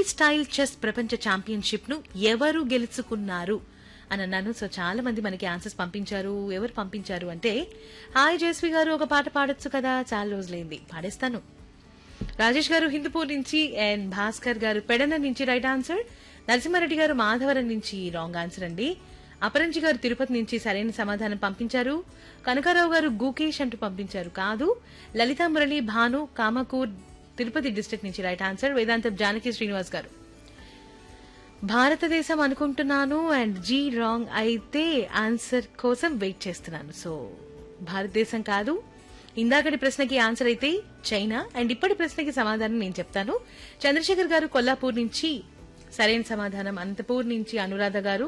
style chess ప్రపంచ championship ను ఎవరు గెలుచుకున్నారు అని అన్నాను సో చాలా మంది మనకి ఆన్సర్స్ పంపించారు ఎవరు పంపించారు అంటే హాయ్ జయశ్రీ గారు ఒక పాట పాడొచ్చు కదా చాలా రోజులైంది పాడేస్తాను రాజేష్ గారు హిందూపూర్ నుంచి అండ్ భాస్కర్ గారు పెడన నుంచి రైట్ ఆన్సర్ నరసింహారెడ్డి గారు మాధవరం నుంచి రాంగ్ ఆన్సర్ అండి అపరంజి గారు తిరుపతి నుంచి సరైన సమాధానం పంపించారు కనకారావు గారు గూకేష్ అంటూ పంపించారు కాదు లలితా మురళి భాను కామకూర్ తిరుపతి డిస్ట్రిక్ట్ నుంచి రైట్ ఆన్సర్ వేదాంతం జానకి శ్రీనివాస్ గారు భారతదేశం అనుకుంటున్నాను అండ్ జీ రాంగ్ అయితే ఆన్సర్ కోసం వెయిట్ చేస్తున్నాను సో భారతదేశం కాదు ఇందాకటి ప్రశ్నకి ఆన్సర్ అయితే చైనా అండ్ ఇప్పటి ప్రశ్నకి సమాధానం నేను చెప్తాను చంద్రశేఖర్ గారు కొల్లాపూర్ నుంచి సరైన సమాధానం అనంతపూర్ నుంచి అనురాధ గారు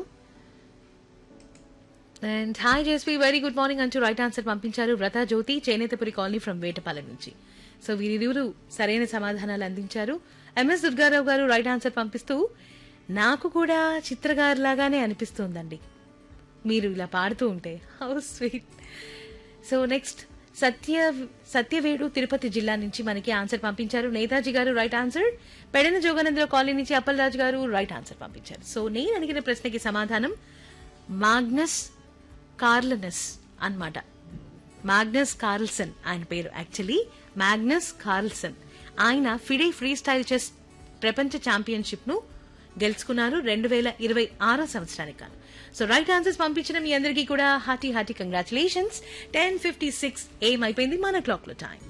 అండ్ హాయ్ జేస్వి వెరీ గుడ్ మార్నింగ్ అంటూ రైట్ ఆన్సర్ పంపించారు వ్రత జ్యోతి చేనేతపురి కాలనీ ఫ్రమ్ వేటపాలెం నుంచి సో వీరిరువురు సరైన సమాధానాలు అందించారు ఎంఎస్ దుర్గారావు గారు రైట్ ఆన్సర్ పంపిస్తూ నాకు కూడా చిత్రగారు లాగానే అనిపిస్తుందండి మీరు ఇలా పాడుతూ ఉంటే how sweet so next Satya Satyavedu Tirupati జిల్లా నుంచి మనకి ఆన్సర్ పంపించారు Netaji garu right answer Pedana Jogananda colony నుంచి అప్పలరాజు గారు రైట్ ఆన్సర్ పంపించారు సో నేను అడిగిన ప్రశ్నకి సమాధానం మాగ్నస్ కార్లనస్ అన్నమాట మాగ్నస్ కార్ల్సన్ ఆయన పేరు యాక్చువల్లీ మాగ్నస్ కార్ల్సన్ ఆయన ఫిడే ఫ్రీ స్టైల్ చెస్ ప్రపంచ ఛాంపియన్షిప్ ను గెలుచుకున్నారు రెండు వేల ఇరవై ఆరో సంవత్సరానికి గాను సో రైట్ ఆన్సర్స్ పంపించిన మీ అందరికీ కూడా hearty hearty congratulations ten fifty six ఏం అయిపోయింది మన క్లాక్ లో టైం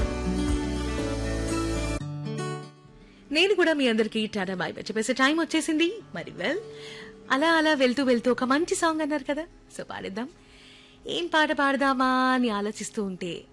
నేను కూడా మీ అందరికీ టాటా బాయ్ బాయ్ చెప్పేసే టైం వచ్చేసింది మరి వెల్ అలా అలా వెళ్తూ వెళ్తూ ఒక మంచి సాంగ్ అన్నారు కదా సో పాడేద్దాం ఏం పాట పాడదామా అని ఆలోచిస్తూ ఉంటే